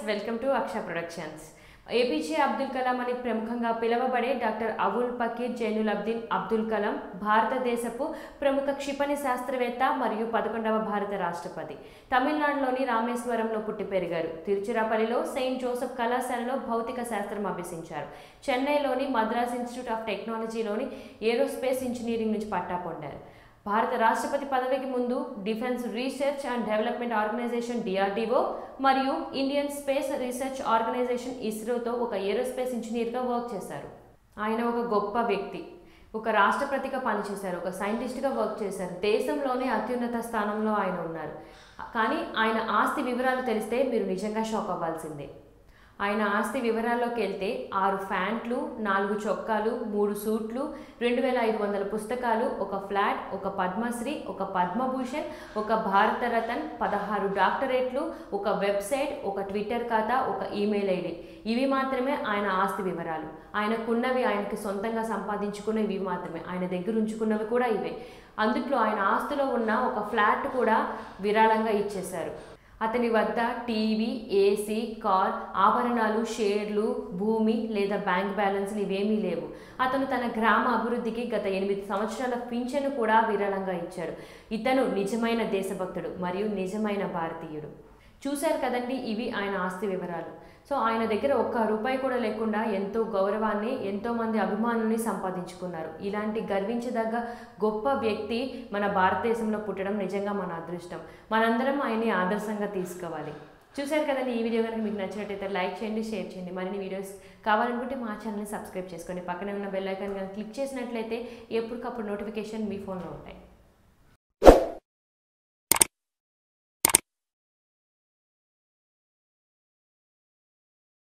welcome to Aksha productions APJ Abdul Kalam అని ప్రముఖంగా పిలువబడే డాక్టర్ అవుల్ పకీర్ జైనుల్ అబ్దీన్ అబ్దుల్ కలాం భారతదేశపు ప్రముఖ క్షిపణి శాస్త్రవేత్త మరియు పదకొండవ భారత రాష్ట్రపతి తమిళనాడులోని రామేశ్వరంలో పుట్టి పెరిగారు తిరుచిరాపల్లిలో సెయింట్ జోసెఫ్ కళాశాలలో భౌతిక శాస్త్రం అభ్యసించారు చెన్నైలోని మద్రాస్ ఇన్స్టిట్యూట్ ఆఫ్ టెక్నాలజీలోని ఏరోస్పేస్ ఇంజనీరింగ్ నుంచి పట్టా పొందారు భారత రాష్ట్రపతి పదవికి ముందు defence research and development organisation DRDO మరియు ఇండియన్ స్పేస్ రీసెర్చ్ ఆర్గనైజేషన్ ఇస్రోతో ఒక ఏరోస్పేస్ ఇంజనీర్గా వర్క్ చేశారు ఆయన ఒక గొప్ప వ్యక్తి ఒక రాష్ట్రపతిగా పనిచేశారు ఒక సైంటిస్ట్గా వర్క్ చేశారు దేశంలోనే అత్యున్నత స్థానంలో ఆయన ఉన్నారు కానీ ఆయన ఆస్తి వివరాలు తెలిస్తే మీరు నిజంగా షాక్ అవ్వాల్సిందే ఆయన ఆస్తి వివరాల్లోకి వెళ్తే ఆరు ఫ్యాంట్లు నాలుగు చొక్కాలు మూడు సూట్లు రెండు వేల ఐదు వందల పుస్తకాలు ఒక ఫ్లాట్ ఒక పద్మశ్రీ ఒక పద్మభూషణ్ ఒక భారతరతన్ పదహారు డాక్టరేట్లు ఒక వెబ్సైట్ ఒక ట్విట్టర్ ఖాతా ఒక ఈమెయిల్ ఐడి ఇవి మాత్రమే ఆయన ఆస్తి వివరాలు ఆయనకున్నవి ఆయనకి సొంతంగా సంపాదించుకున్నవి ఇవి మాత్రమే ఆయన దగ్గర ఉంచుకున్నవి కూడా ఇవే అందుట్లో ఆయన ఆస్తిలో ఉన్న ఒక ఫ్లాట్ కూడా విరాళంగా ఇచ్చేశారు అతని వద్ద టీవీ ఏసీ కార్ ఆభరణాలు షేర్లు భూమి లేదా బ్యాంక్ బ్యాలెన్స్లు ఇవేమీ లేవు అతను తన గ్రామ అభివృద్ధికి గత ఎనిమిది సంవత్సరాల పింఛను కూడా విరాళంగా ఇచ్చాడు ఇతను నిజమైన దేశభక్తుడు మరియు నిజమైన భారతీయుడు చూశారు కదండి ఇవి ఆయన ఆస్తి వివరాలు సో ఆయన దగ్గర ఒక్క రూపాయి కూడా లేకుండా ఎంతో గౌరవాన్ని ఎంతో మంది అభిమానుల్ని సంపాదించుకున్నారు ఇలాంటి గర్వించదగ్గ గొప్ప వ్యక్తి మన భారతదేశంలో పుట్టడం నిజంగా మన అదృష్టం మనందరం ఆయన్ని ఆదర్శంగా తీసుకోవాలి చూశారు కదండి ఈ వీడియో కనుక మీకు నచ్చినట్టయితే లైక్ చేయండి షేర్ చేయండి మరిన్ని వీడియోస్ కావాలనుకుంటే మా ఛానల్ని సబ్స్క్రైబ్ చేసుకోండి పక్కనే ఉన్న బెల్ ఐకాన్ కనుక క్లిక్ చేసినట్లయితే ఎప్పటికప్పుడు నోటిఫికేషన్ మీ ఫోన్లో ఉంటాయి